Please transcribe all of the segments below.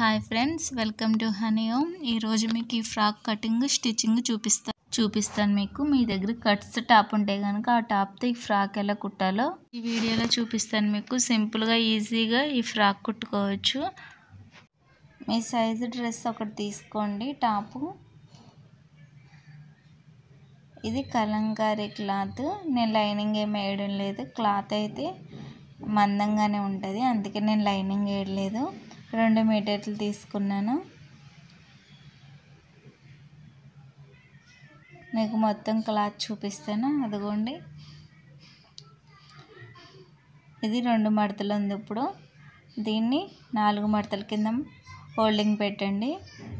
hi friends welcome to honey home ఈరోజు మీకు ఈ ఫ్రాక్ కటింగ్ స్టిచ్చింగ్ చూపిస్తా చూపిస్తాను మీకు మీ దగ్గర కట్స్ టాప్ ఉంటే కనుక ఆ టాప్తో ఈ ఫ్రాక్ ఎలా కుట్టాలో ఈ వీడియోలో చూపిస్తాను మీకు సింపుల్గా ఈజీగా ఈ ఫ్రాక్ కుట్టుకోవచ్చు మీ సైజు డ్రెస్ ఒకటి తీసుకోండి టాపు ఇది కలంకారీ క్లాత్ నేను లైనింగ్ ఏమి వేయడం లేదు క్లాత్ అయితే మందంగానే ఉంటుంది అందుకే నేను లైనింగ్ వేయలేదు రెండు మీటర్లు తీసుకున్నాను మీకు మొత్తం క్లాత్ చూపిస్తాను అదిగోండి ఇది రెండు మడతలు ఉంది ఇప్పుడు దీన్ని నాలుగు మడతల కింద హోల్డింగ్ పెట్టండి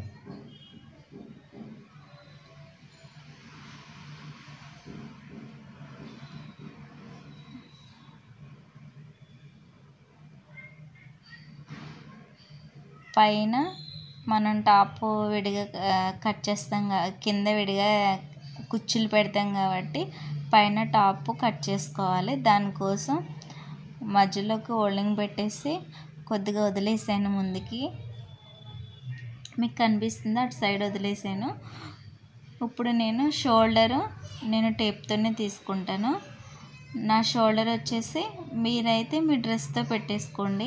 పైన మనం టాప్ విడిగా కట్ చేస్తాం కింద విడిగా కుచ్చులు పెడతాం కాబట్టి పైన టాప్ కట్ చేసుకోవాలి దానికోసం మధ్యలోకి హోల్డింగ్ పెట్టేసి కొద్దిగా వదిలేసాను ముందుకి మీకు కనిపిస్తుంది అటు సైడ్ వదిలేసాను ఇప్పుడు నేను షోల్డర్ నేను టేప్తోనే తీసుకుంటాను నా షోల్డర్ వచ్చేసి మీరైతే మీ డ్రెస్తో పెట్టేసుకోండి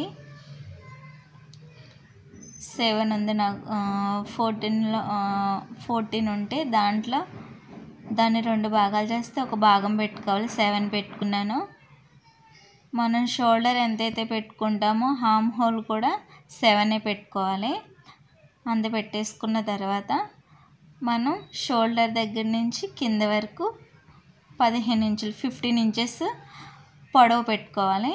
సెవెన్ ఉంది నాకు ఫోర్టీన్లో ఫోర్టీన్ ఉంటే దాంట్లో దాన్ని రెండు భాగాలు చేస్తే ఒక భాగం పెట్టుకోవాలి సెవెన్ పెట్టుకున్నాను మనం షోల్డర్ ఎంతైతే పెట్టుకుంటామో హామ్ హోల్ కూడా సెవెనే పెట్టుకోవాలి అంత పెట్టేసుకున్న తర్వాత మనం షోల్డర్ దగ్గర నుంచి కింద వరకు పదిహేను ఇంచులు ఫిఫ్టీన్ ఇంచెస్ పొడవు పెట్టుకోవాలి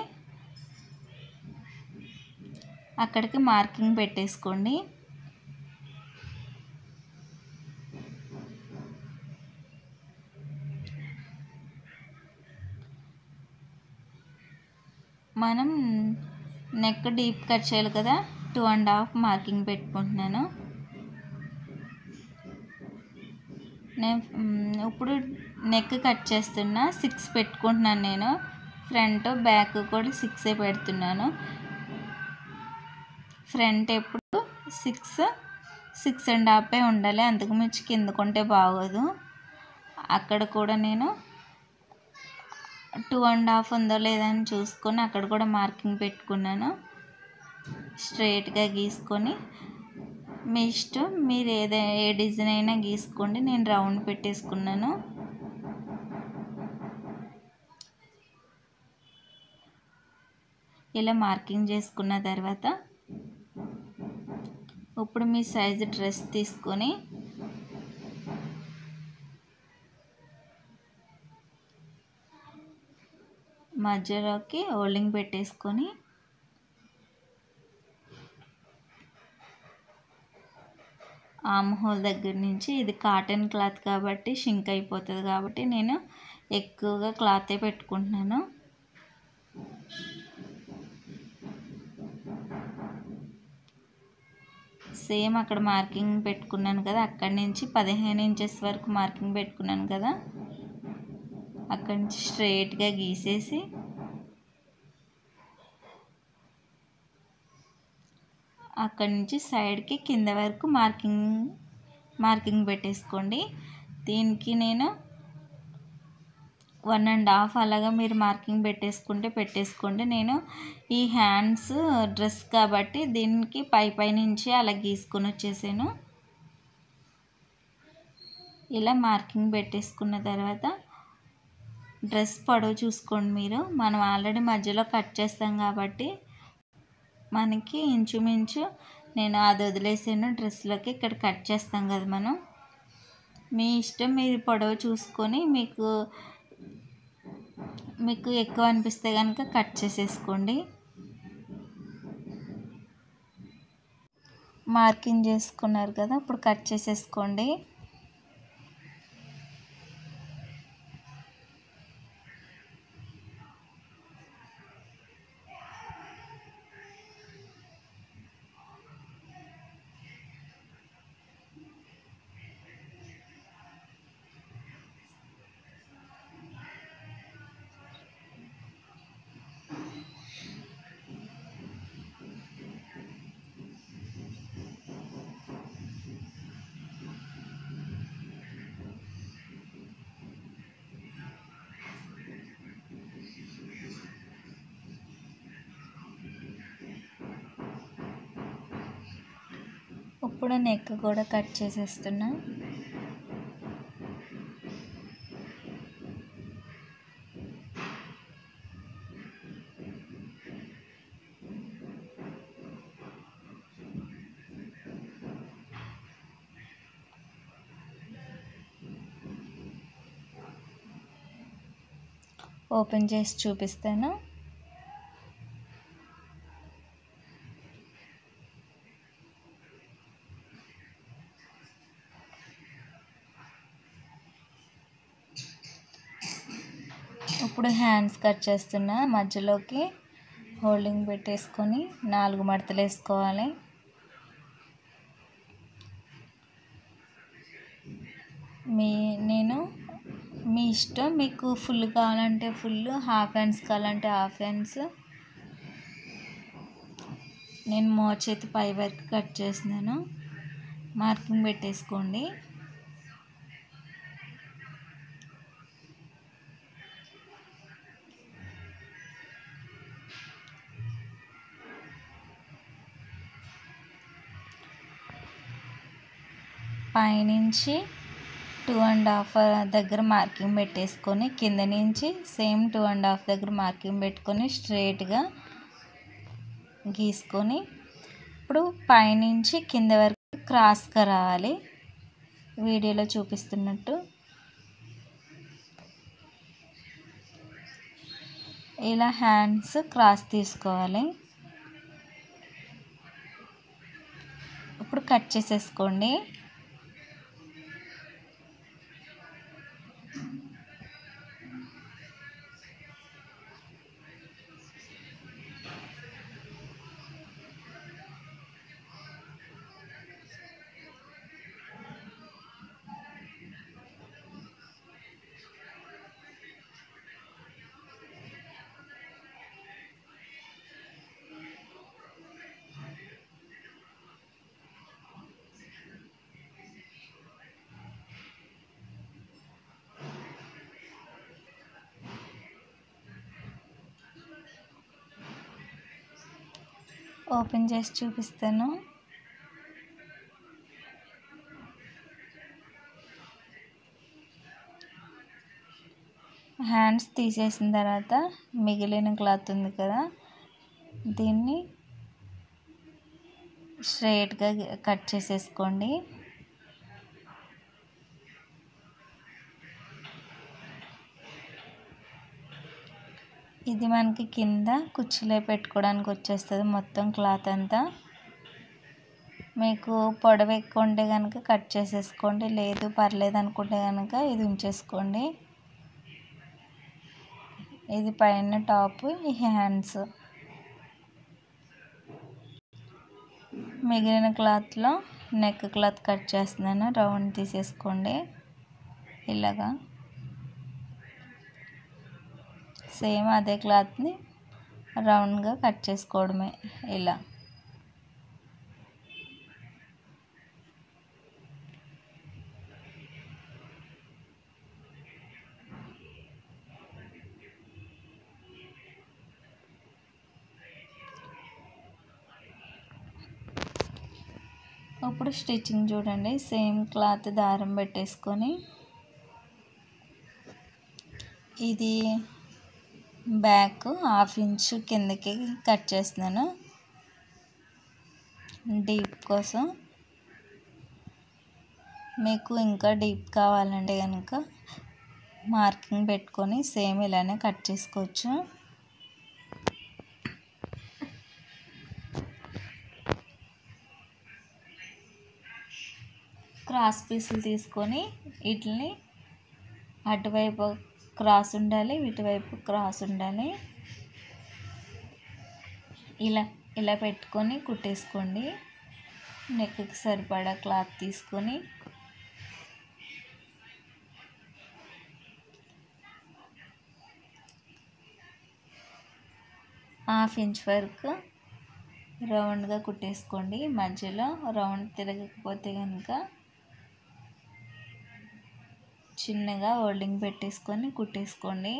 అక్కడికి మార్కింగ్ పెట్టేసుకోండి మనం నెక్ డీప్ కట్ చేయాలి కదా టూ అండ్ హాఫ్ మార్కింగ్ పెట్టుకుంటున్నాను నేను ఇప్పుడు నెక్ కట్ చేస్తున్నా సిక్స్ పెట్టుకుంటున్నాను నేను ఫ్రంట్ బ్యాక్ కూడా సిక్సే పెడుతున్నాను ఫ్రంట్ ఎప్పుడు సిక్స్ సిక్స్ అండ్ హాఫే ఉండాలి అందుకు మించి కిందకుంటే బాగోదు అక్కడ కూడా నేను టూ అండ్ హాఫ్ ఉందో లేదని చూసుకొని అక్కడ కూడా మార్కింగ్ పెట్టుకున్నాను స్ట్రైట్గా గీసుకొని మీ ఇష్టం మీరు ఏదే ఏ డిజైన్ అయినా గీసుకోండి నేను రౌండ్ పెట్టేసుకున్నాను ఇలా మార్కింగ్ చేసుకున్న తర్వాత ఇప్పుడు మీ సైజు డ్రెస్ తీసుకొని మధ్యలోకి హోల్డింగ్ పెట్టేసుకొని ఆమ్ హోల్ దగ్గర నుంచి ఇది కాటన్ క్లాత్ కాబట్టి షింక్ అయిపోతుంది కాబట్టి నేను ఎక్కువగా క్లాతే పెట్టుకుంటున్నాను సేమ్ అక్కడ మార్కింగ్ పెట్టుకున్నాను కదా అక్కడి నుంచి పదిహేను ఇంచెస్ వరకు మార్కింగ్ పెట్టుకున్నాను కదా అక్కడి నుంచి స్ట్రైట్గా గీసేసి అక్కడి నుంచి సైడ్కి కింద వరకు మార్కింగ్ మార్కింగ్ పెట్టేసుకోండి దీనికి నేను వన్ అండ్ హాఫ్ అలాగా మీరు మార్కింగ్ పెట్టేసుకుంటే పెట్టేసుకోండి నేను ఈ హ్యాండ్స్ డ్రెస్ కాబట్టి దీనికి పై పై నుంచి అలా గీసుకొని వచ్చేసాను ఇలా మార్కింగ్ పెట్టేసుకున్న తర్వాత డ్రెస్ పొడవు చూసుకోండి మీరు మనం ఆల్రెడీ మధ్యలో కట్ చేస్తాం కాబట్టి మనకి ఇంచుమించు నేను అది వదిలేసాను డ్రెస్లోకి ఇక్కడ కట్ చేస్తాం కదా మనం మీ ఇష్టం మీరు పొడవు చూసుకొని మీకు మీకు ఎక్కువ అనిపిస్తే కనుక కట్ చేసేసుకోండి మార్కింగ్ చేసుకున్నారు కదా ఇప్పుడు కట్ చేసేసుకోండి ఇప్పుడు నెక్ కూడా కట్ చేసేస్తున్నా ఓపెన్ చేసి చూపిస్తాను ఇప్పుడు హ్యాండ్స్ కట్ చేస్తున్నా మధ్యలోకి హోల్డింగ్ పెట్టేసుకొని నాలుగు మడతలు వేసుకోవాలి మీ నేను మీ ఇష్టం మీకు ఫుల్ కావాలంటే ఫుల్ హాఫ్ హ్యాండ్స్ కావాలంటే హాఫ్ హ్యాండ్స్ నేను మోచేతి పై వరకు కట్ చేసినాను మార్కింగ్ పెట్టేసుకోండి పైనుంచి టూ అండ్ హాఫ్ దగ్గర మార్కింగ్ పెట్టేసుకొని కింద నుంచి సేమ్ టూ అండ్ హాఫ్ దగ్గర మార్కింగ్ పెట్టుకొని స్ట్రైట్గా గీసుకొని ఇప్పుడు పైనుంచి కింద వరకు క్రాస్గా రావాలి వీడియోలో చూపిస్తున్నట్టు ఇలా హ్యాండ్స్ క్రాస్ తీసుకోవాలి ఇప్పుడు కట్ చేసేసుకోండి ఓపెన్ చేసి చూపిస్తాను హ్యాండ్స్ తీసేసిన తర్వాత మిగిలిన క్లాత్ ఉంది కదా దీన్ని స్ట్రైట్గా కట్ చేసేసుకోండి ఇది మనకి కింద కుర్చీలో పెట్టుకోవడానికి వచ్చేస్తుంది మొత్తం క్లాత్ అంతా మీకు పొడవు ఎక్కువ ఉంటే కనుక కట్ చేసేసుకోండి లేదు పర్లేదు అనుకుంటే కనుక ఇది ఉంచేసుకోండి ఇది పైన టాప్ ఈ హ్యాండ్స్ మిగిలిన క్లాత్లో నెక్ క్లాత్ కట్ చేస్తున్నాను రౌండ్ తీసేసుకోండి ఇలాగా సేమ్ అదే క్లాత్ని రౌండ్గా కట్ చేసుకోవడమే ఇలా ఇప్పుడు స్టిచ్చింగ్ చూడండి సేమ్ క్లాత్ దారం పెట్టేసుకొని ఇది బ్యాక్ హాఫ్ ఇంచ్ కిందకి కట్ చేస్తున్నాను డీప్ కోసం మీకు ఇంకా డీప్ కావాలంటే కనుక మార్కింగ్ పెట్టుకొని సేమ్ ఇలానే కట్ చేసుకోవచ్చు క్రాస్ పీసులు తీసుకొని వీటిని అటువైపు క్రాస్ ఉండాలి ఇటువైపు క్రాస్ ఉండాలి ఇలా ఇలా పెట్టుకొని కుట్టేసుకోండి నెక్కి సరిపడా క్లాత్ తీసుకొని హాఫ్ ఇంచ్ వరకు రౌండ్గా కుట్టేసుకోండి మధ్యలో రౌండ్ తిరగకపోతే కనుక చిన్నగా హోల్డింగ్ పెట్టేసుకొని కుట్టేసుకోండి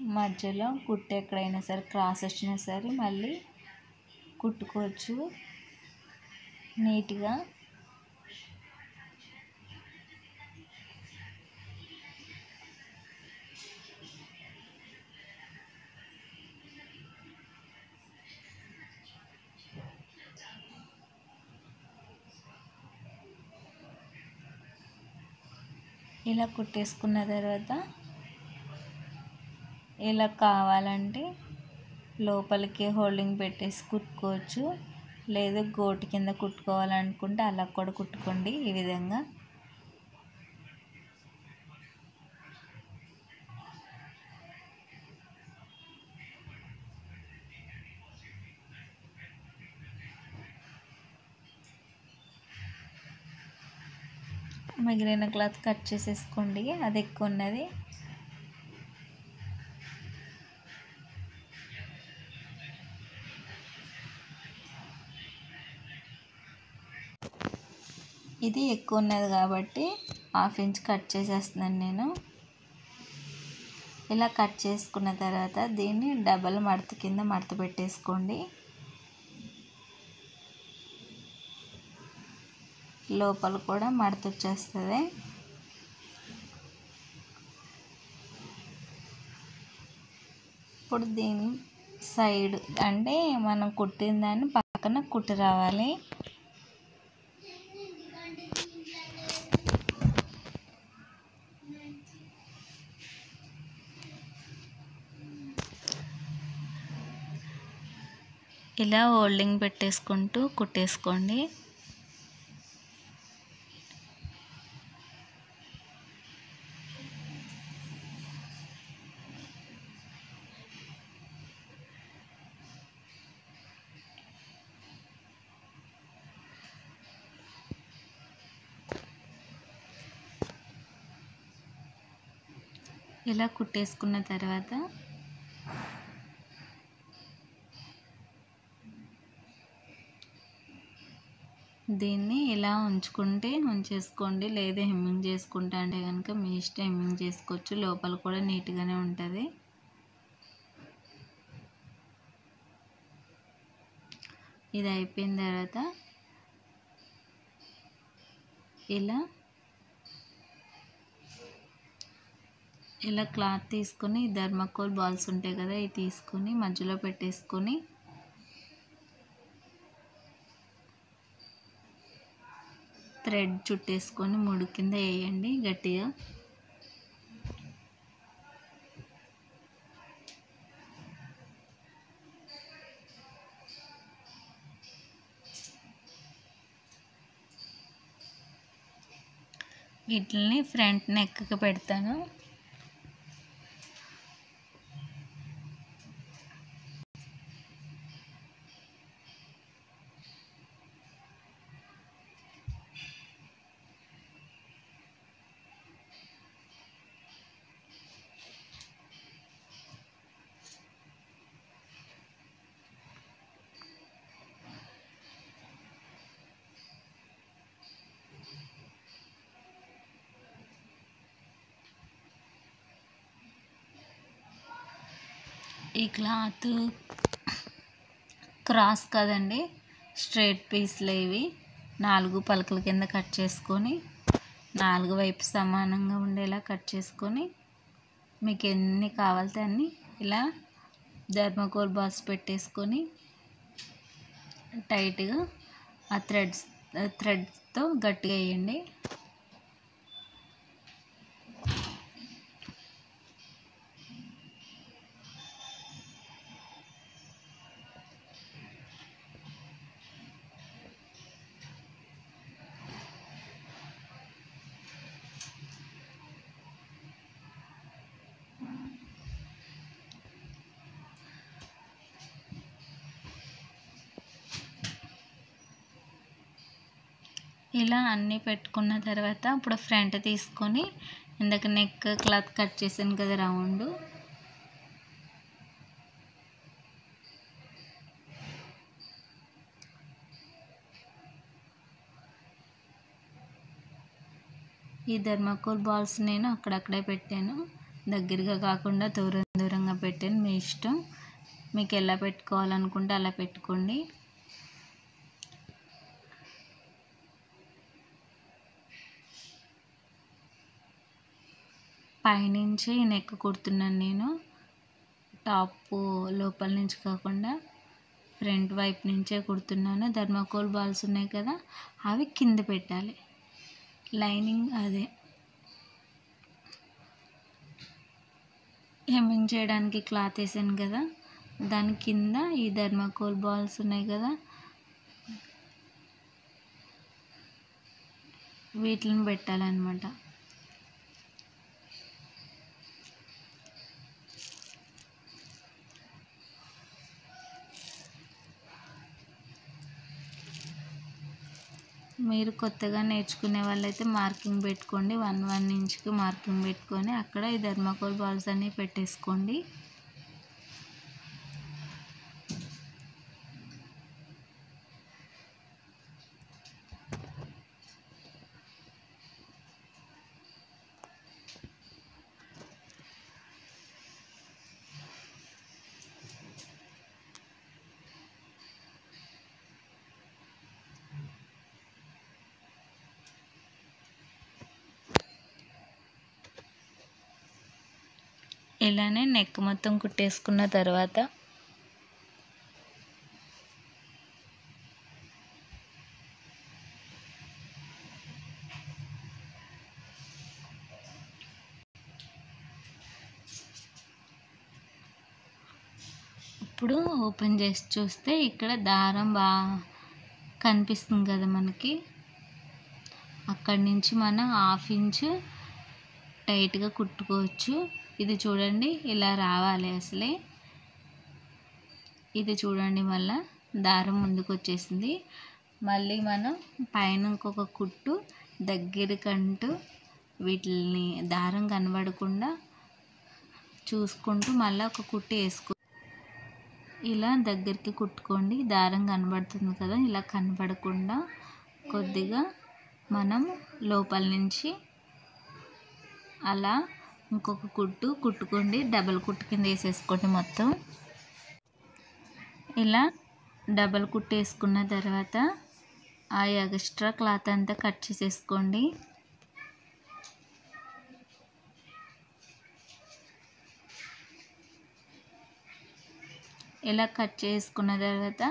మధ్యలో కుట్టు ఎక్కడైనా సరే క్రాస్ వచ్చినా సరే మళ్ళీ కుట్టుకోవచ్చు నీట్గా ఇలా కుట్టేసుకున్న తర్వాత ఇలా కావాలంటే లోపలికి హోల్డింగ్ పెట్టేసి కుట్టుకోవచ్చు లేదు గోటు కింద కుట్టుకోవాలనుకుంటే అలా కూడా కుట్టుకోండి ఈ విధంగా మిగిలిన క్లాత్ కట్ చేసేసుకోండి అది ఎక్కువ ఉన్నది ఇది ఎక్కువ ఉన్నది కాబట్టి హాఫ్ ఇంచ్ కట్ చేసేస్తున్నాను నేను ఇలా కట్ చేసుకున్న తర్వాత దీన్ని డబల్ మడత కింద మడత పెట్టేసుకోండి లోపల కూడా మడత వచ్చేస్తుంది ఇప్పుడు దీని సైడ్ అంటే మనం కుట్టిన దాన్ని పక్కన కుట్టి రావాలి ఇలా హోల్డింగ్ పెట్టేసుకుంటూ కుట్టేసుకోండి ఇలా కుట్టేసుకున్న తర్వాత దీన్ని ఇలా ఉంచుకుంటే ఉంచేసుకోండి లేదా హెమ్మింగ్ చేసుకుంటా అంటే కనుక మీ ఇష్టం హెమ్మింగ్ చేసుకోవచ్చు లోపల కూడా నీట్గానే ఉంటుంది ఇది అయిపోయిన తర్వాత ఇలా ఇలా క్లాత్ తీసుకొని ధర్మకోల్ బాల్స్ ఉంటాయి కదా ఇవి తీసుకొని మధ్యలో పెట్టేసుకొని థ్రెడ్ చుట్టేసుకొని ముడి కింద వేయండి గట్టిగా వీటిని ఫ్రంట్ నెక్కి పెడతాను ఈ క్లాత్ క్రాస్ కదండి స్ట్రైట్ పీస్లు ఇవి నాలుగు పలకల కింద కట్ చేసుకొని నాలుగు వైపు సమానంగా ఉండేలా కట్ చేసుకొని మీకు ఎన్ని కావాలితే అన్ని ఇలా ధర్మకోల్ బాక్స్ పెట్టేసుకొని టైట్గా ఆ థ్రెడ్స్ థ్రెడ్తో గట్టిగా వేయండి ఇలా అన్నీ పెట్టుకున్న తర్వాత ఇప్పుడు ఫ్రంట్ తీసుకొని ఇందాక నెక్ క్లాత్ కట్ చేసాను కదా రౌండ్ ఈ ధర్మకోల్ బాల్స్ నేను అక్కడక్కడే పెట్టాను దగ్గరగా కాకుండా దూరం దూరంగా పెట్టాను మీ ఇష్టం మీకు ఎలా పెట్టుకోవాలనుకుంటే అలా పెట్టుకోండి పైనుంచి నెక్ కుడుతున్నాను నేను టాప్ లోపల నుంచి కాకుండా ఫ్రంట్ వైపు నుంచే కుడుతున్నాను ధర్మకోల్ బాల్స్ ఉన్నాయి కదా అవి కింద పెట్టాలి లైనింగ్ అదే హెమ్మింగ్ చేయడానికి క్లాత్ వేసాను కదా దాని కింద ఈ ధర్మకోల్ బాల్స్ ఉన్నాయి కదా వీటిని పెట్టాలన్నమాట మీరు కొత్తగా నేర్చుకునే వాళ్ళైతే మార్కింగ్ పెట్టుకోండి వన్ వన్ ఇంచ్కి మార్కింగ్ పెట్టుకొని అక్కడ ఈ ధర్మకోల్ బాల్స్ అన్నీ పెట్టేసుకోండి ఇలానే నెక్ మొత్తం కుట్టేసుకున్న తర్వాత ఇప్పుడు ఓపెన్ చేసి చూస్తే ఇక్కడ దారం బాగా కనిపిస్తుంది కదా మనకి అక్కడి నుంచి మనం హాఫ్ ఇంచ్ టైట్గా కుట్టుకోవచ్చు ఇది చూడండి ఇలా రావాలి అసలే ఇది చూడండి మళ్ళా దారం ముందుకు వచ్చేసింది మళ్ళీ మనం పైన ఇంకొక కుట్టు దగ్గరికంటూ వీటిని దారం కనబడకుండా చూసుకుంటూ మళ్ళీ ఒక కుట్టు వేసుకో ఇలా దగ్గరికి కుట్టుకోండి దారం కనబడుతుంది కదా ఇలా కనబడకుండా కొద్దిగా మనం లోపల నుంచి అలా ఇంకొక కుట్టు కుట్టుకోండి డబల్ కుట్టు కింద వేసేసుకోండి మొత్తం ఇలా డబల్ కుట్టు వేసుకున్న తర్వాత ఆ ఎక్స్ట్రా క్లాత్ అంతా కట్ చేసేసుకోండి ఇలా కట్ చేసుకున్న తర్వాత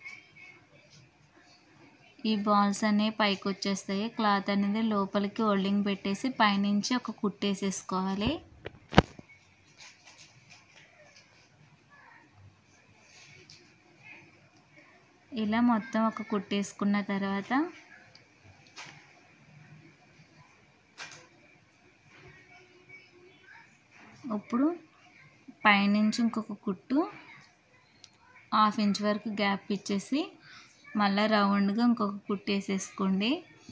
ఈ బాల్స్ అనేవి పైకి వచ్చేస్తాయి క్లాత్ అనేది లోపలికి హోల్డింగ్ పెట్టేసి పైనుంచి ఒక కుట్టేసేసుకోవాలి ఇలా మొత్తం ఒక కుట్టేసుకున్న తర్వాత ఇప్పుడు పైనుంచి ఇంకొక కుట్టు హాఫ్ ఇంచ్ వరకు గ్యాప్ ఇచ్చేసి మళ్ళీ రౌండ్గా ఇంకొక కుట్టు వేసేసుకోండి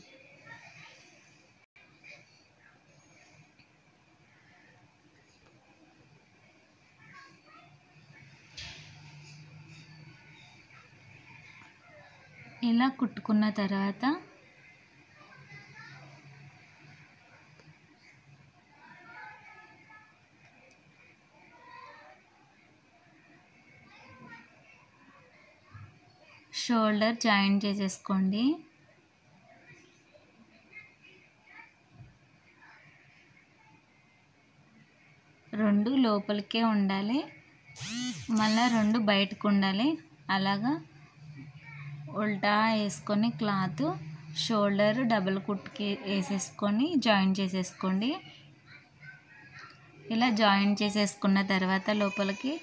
ఇలా కుట్టుకున్న తర్వాత షోల్డర్ జాయిన్ చేసేసుకోండి రెండు లోపలికే ఉండాలి మళ్ళీ రెండు బయటకు ఉండాలి అలాగా ఉల్టా వేసుకొని క్లాత్ షోల్డర్ డబుల్ కుట్టుకి వేసేసుకొని జాయిన్ చేసేసుకోండి ఇలా జాయిన్ చేసేసుకున్న తర్వాత లోపలికి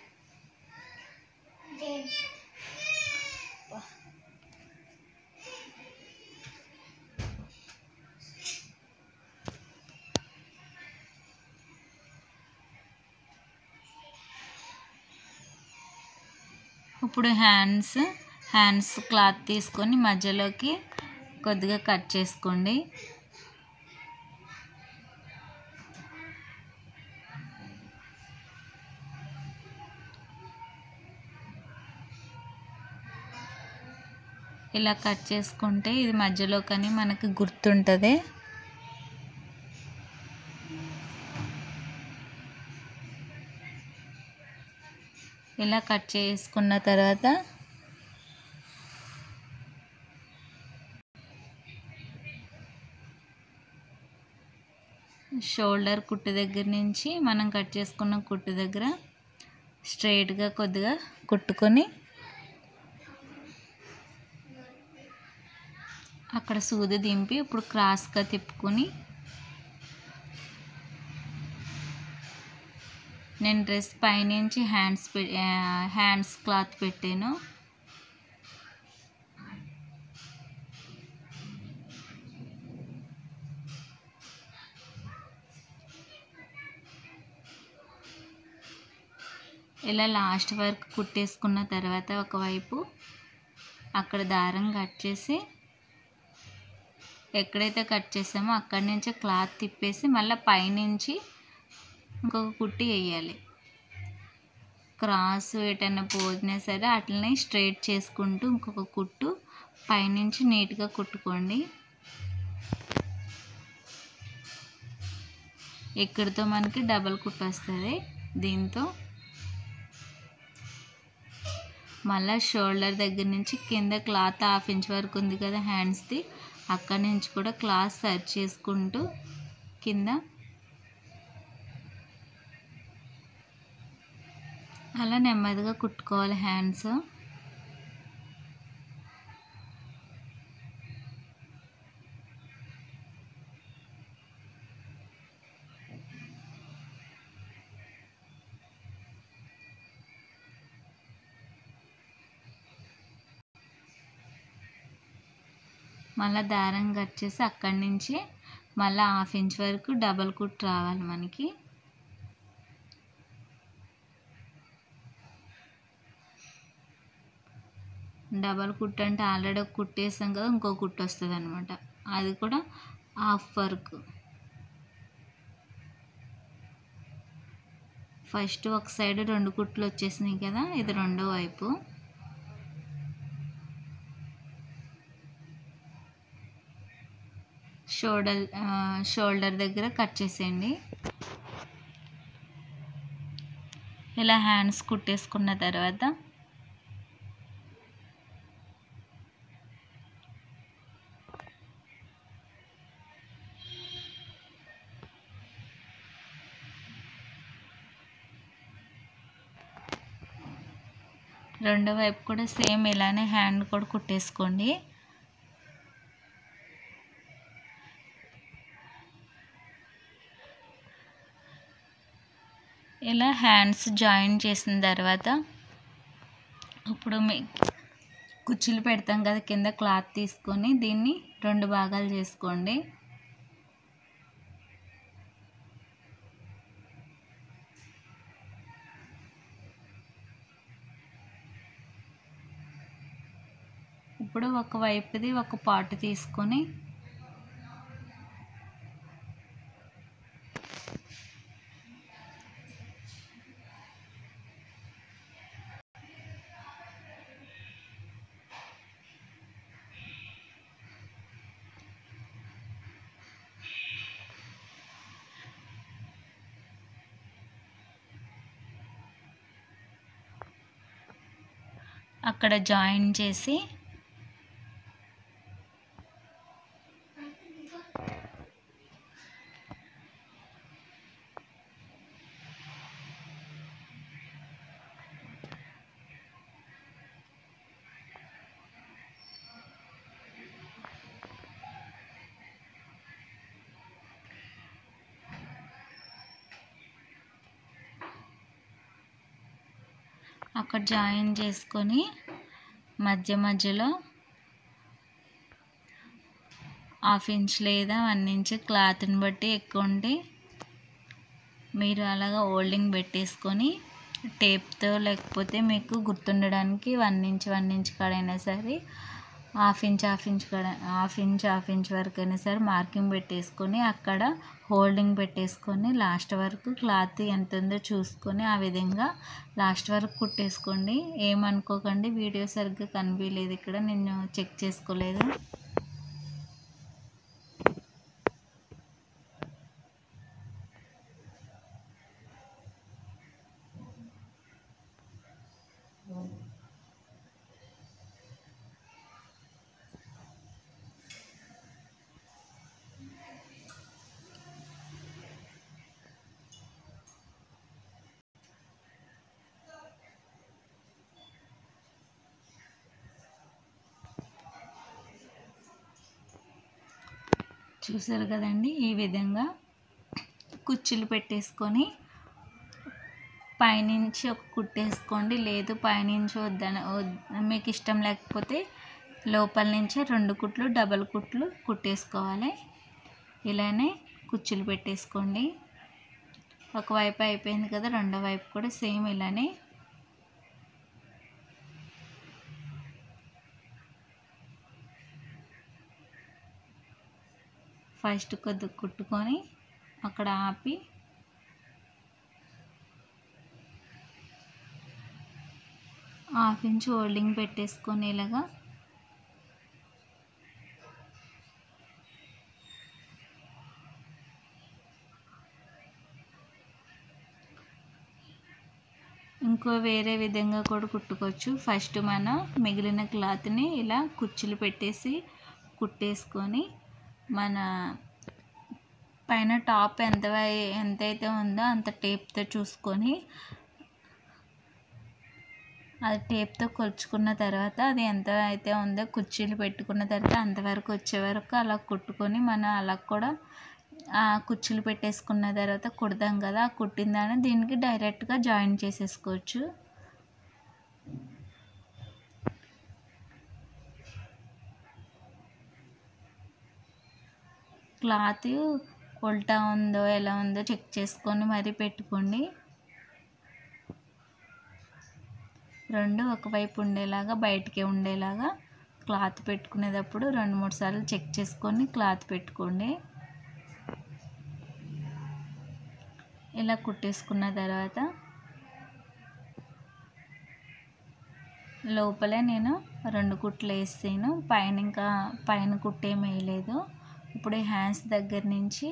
ఇప్పుడు హ్యాండ్స్ హ్యాండ్స్ క్లాత్ తీసుకొని మధ్యలోకి కొద్దిగా కట్ చేసుకోండి ఇలా కట్ చేసుకుంటే ఇది మధ్యలో కానీ మనకి గుర్తుంటుంది ఇలా కట్ చేసుకున్న తర్వాత షోల్డర్ కుట్టు దగ్గర నుంచి మనం కట్ చేసుకున్న కుట్టు దగ్గర స్ట్రైట్గా కొద్దిగా కుట్టుకొని అక్కడ సూది దింపి ఇప్పుడు క్రాస్గా తిప్పుకొని నేను డ్రెస్ పైనుంచి హ్యాండ్స్ పె హ్యాండ్స్ క్లాత్ పెట్టాను ఇలా లాస్ట్ వరకు కుట్టేసుకున్న తర్వాత ఒకవైపు అక్కడ దారం కట్ చేసి ఎక్కడైతే కట్ చేసామో అక్కడి నుంచి క్లాత్ తిప్పేసి మళ్ళీ పైనుంచి ఇంకొక కుట్టి వేయాలి క్రాస్ ఎటన్నా పోదినా సరే అట్లనే స్ట్రైట్ చేసుకుంటూ ఇంకొక కుట్టు పైనుంచి నీట్గా కుట్టుకోండి ఇక్కడితో మనకి డబల్ కుట్టు వస్తుంది దీంతో మళ్ళీ షోల్డర్ దగ్గర నుంచి కింద క్లాత్ హాఫ్ ఇంచ్ వరకు ఉంది కదా హ్యాండ్స్ది అక్కడి నుంచి కూడా క్లాత్ సర్చ్ చేసుకుంటూ కింద అలా నెమ్మదిగా కుట్టుకోవాలి హ్యాండ్స్ మళ్ళీ దారం కట్ చేసి అక్కడి నుంచి మళ్ళీ హాఫ్ ఇంచ్ వరకు డబల్ కుట్ రావాలి మనకి డబల్ కుట్ అంటే ఆల్రెడీ ఒక కుట్టేసాం కదా ఇంకో కుట్టు వస్తుంది అనమాట అది కూడా హాఫ్ వర్క్ ఫస్ట్ ఒక సైడ్ రెండు కుట్లు వచ్చేసినాయి కదా ఇది రెండో వైపు షోల్డర్ షోల్డర్ దగ్గర కట్ చేసేయండి ఇలా హ్యాండ్స్ కుట్టేసుకున్న తర్వాత రెండో వైపు కూడా సేమ్ ఇలానే హ్యాండ్ కూడా కుట్టేసుకోండి ఇలా హ్యాండ్స్ జాయిన్ చేసిన తర్వాత ఇప్పుడు మీ కుర్చీలు పెడతాం కదా కింద క్లాత్ తీసుకొని దీన్ని రెండు భాగాలు చేసుకోండి ఇప్పుడు ఒక వైపుది ఒక పాటు తీసుకొని అక్కడ జాయిన్ చేసి అక్కడ జాయిన్ చేసుకొని మధ్య మధ్యలో హాఫ్ ఇంచ్ లేదా వన్ ఇంచ్ క్లాత్ని బట్టి ఎక్కువ ఉంటే మీరు అలాగా హోల్డింగ్ పెట్టేసుకొని టేప్తో లేకపోతే మీకు గుర్తుండడానికి వన్ ఇంచ్ వన్ ఇంచ్ కాడైనా సరే హాఫ్ ఇంచ్ హాఫ్ ఇంచ్ కాడ హాఫ్ ఇంచ్ హాఫ్ ఇంచ్ వరకు అయినా సరే మార్కింగ్ పెట్టేసుకొని అక్కడ హోల్డింగ్ పెట్టేసుకొని లాస్ట్ వరకు క్లాత్ ఎంత ఉందో చూసుకొని ఆ విధంగా లాస్ట్ వరకు కుట్టేసుకోండి ఏమనుకోకండి వీడియో సరిగ్గా కనిపించలేదు ఇక్కడ నేను చెక్ చేసుకోలేదు చూసారు కదండి ఈ విధంగా కుచ్చులు పెట్టేసుకొని పైనుంచి ఒక కుట్టేసుకోండి లేదు పైనుంచి వద్దన వద్- మీకు ఇష్టం లేకపోతే లోపల నుంచే రెండు కుట్లు డబల్ కుట్లు కుట్టేసుకోవాలి ఇలానే కుచ్చులు పెట్టేసుకోండి ఒకవైపు అయిపోయింది కదా రెండో వైపు కూడా సేమ్ ఇలానే ఫస్ట్ కొద్ది కుట్టుకొని అక్కడ ఆపి హాఫ్ ఇంచ్ హోల్డింగ్ పెట్టేసుకొని ఇలాగా ఇంకో వేరే విధంగా కూడా కుట్టుకోవచ్చు ఫస్ట్ మనం మిగిలిన క్లాత్ని ఇలా కుచ్చులు పెట్టేసి కుట్టేసుకొని మన పైన టాప్ ఎంత వై- ఎంతైతే ఉందో అంత టేప్తో చూసుకొని అది టేప్తో కొలుచుకున్న తర్వాత అది ఎంత అయితే ఉందో కుర్చీలు పెట్టుకున్న తర్వాత అంతవరకు వచ్చే వరకు అలా కుట్టుకొని మనం అలా కూడా ఆ కుర్చీలు పెట్టేసుకున్న తర్వాత కుడదాం కదా ఆ కుట్టిన దాన్ని దీనికి డైరెక్ట్గా జాయిన్ చేసేసుకోవచ్చు క్లాత్ ఉల్టా ఉందో ఎలా ఉందో చెక్ చేసుకొని మరీ పెట్టుకోండి రెండు ఒకవైపు ఉండేలాగా బయటికి ఉండేలాగా క్లాత్ పెట్టుకునేటప్పుడు రెండు మూడు సార్లు చెక్ చేసుకొని క్లాత్ పెట్టుకోండి ఇలా కుట్టేసుకున్న తర్వాత లోపలే నేను రెండు కుట్లు వేసాను పైన ఇంకా పైన కుట్టేం వేయలేదు ఇప్పుడు ఈ హ్యాండ్స్ దగ్గర నుంచి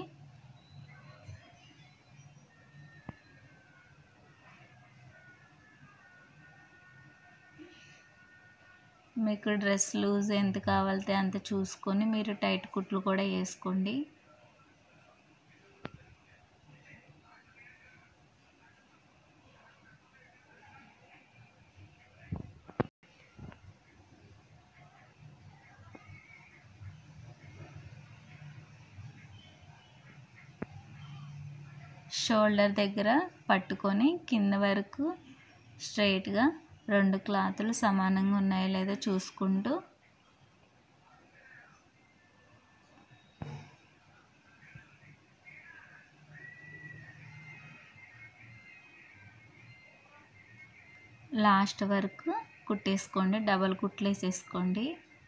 మీకు డ్రెస్ లూజ్ ఎంత కావాలితే అంత చూసుకొని మీరు టైట్ కుట్లు కూడా వేసుకోండి షోల్డర్ దగ్గర పట్టుకొని కింద వరకు స్ట్రైట్గా రెండు క్లాతులు సమానంగా ఉన్నాయో లేదో చూసుకుంటూ లాస్ట్ వరకు కుట్టేసుకోండి డబల్ కుట్లు వేసేసుకోండి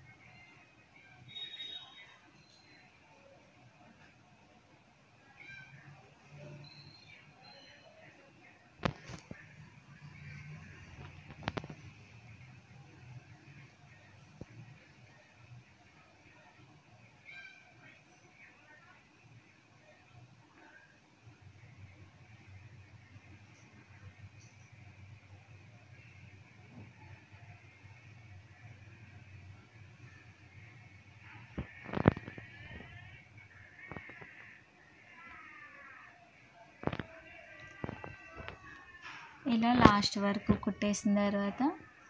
ఇలా లాస్ట్ వరకు కుట్టేసిన తర్వాత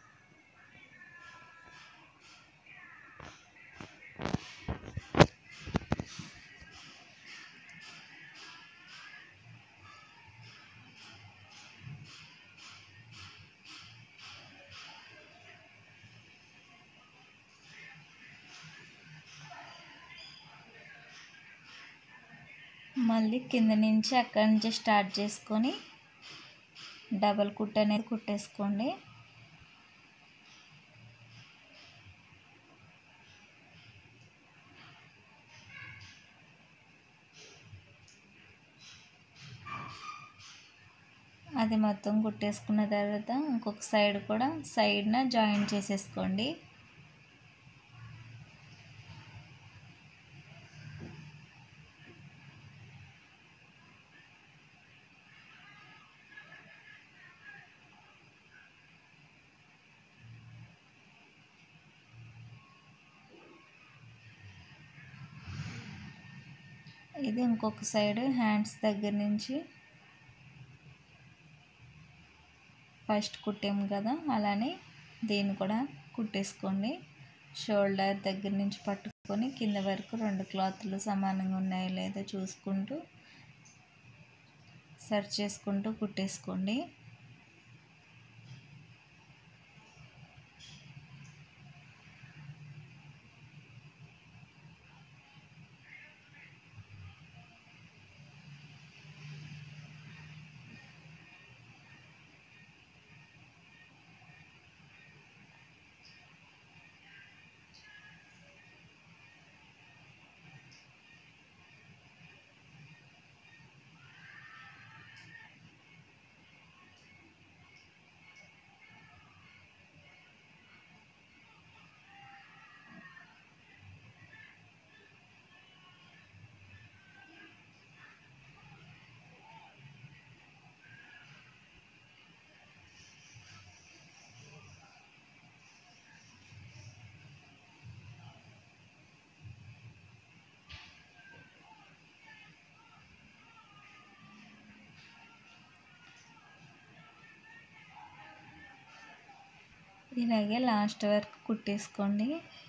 మళ్ళీ కింద నుంచి అక్కడి నుంచి స్టార్ట్ చేసుకొని డబల్ కుట్ అనేది కుట్టేసుకోండి అది మొత్తం కుట్టేసుకున్న తర్వాత ఇంకొక సైడ్ కూడా సైడ్న జాయిన్ చేసేసుకోండి ఇది ఇంకొక సైడ్ హ్యాండ్స్ దగ్గర నుంచి ఫస్ట్ కుట్టాము కదా అలానే దీన్ని కూడా కుట్టేసుకోండి షోల్డర్ దగ్గర నుంచి పట్టుకొని పట్టుకొని కింద వరకు రెండు క్లాత్లు సమానంగా ఉన్నాయో లేదో చూసుకుంటూ సెర్చ్ చేసుకుంటూ కుట్టేసుకోండి ఇలాగే లాస్ట్ వరకు కుట్టేసుకోండి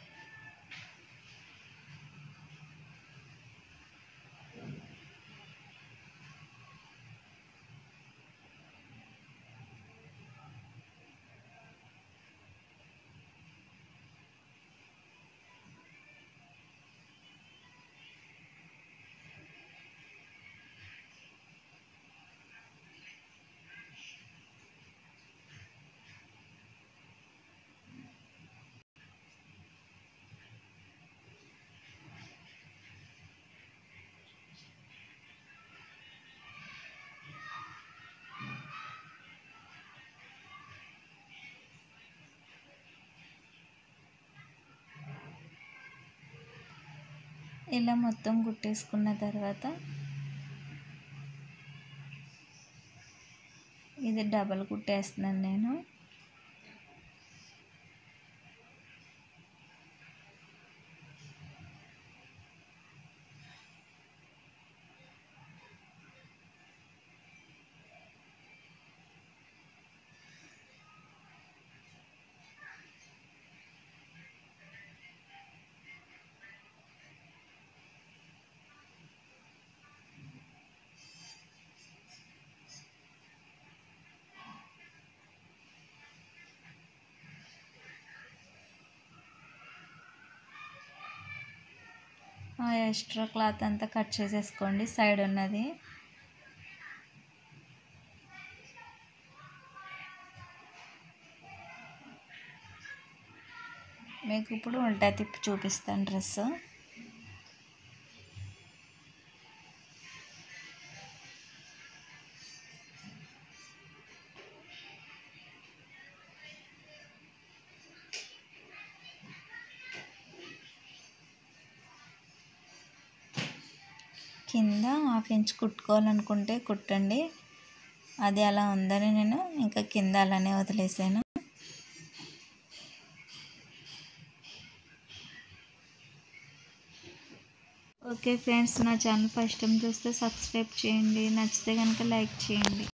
ఇలా మొత్తం కుట్టేసుకున్న తర్వాత ఇది డబల్ కుట్టేస్తున్నాను నేను ఆ ఎక్స్ట్రా క్లాత్ అంతా కట్ చేసేసుకోండి సైడ్ ఉన్నది మీకు ఇప్పుడు ఉల్టా తిప్పి చూపిస్తాను డ్రెస్ కింద హాఫ్ ఇంచ్ కుట్టుకోవాలనుకుంటే కుట్టండి అది అలా ఉందని నేను ఇంకా కింద అలానే వదిలేసాను ఓకే ఫ్రెండ్స్ నా ఛానల్ ఫస్ట్ టైం చూస్తే సబ్స్క్రైబ్ చేయండి నచ్చితే కనుక లైక్ చేయండి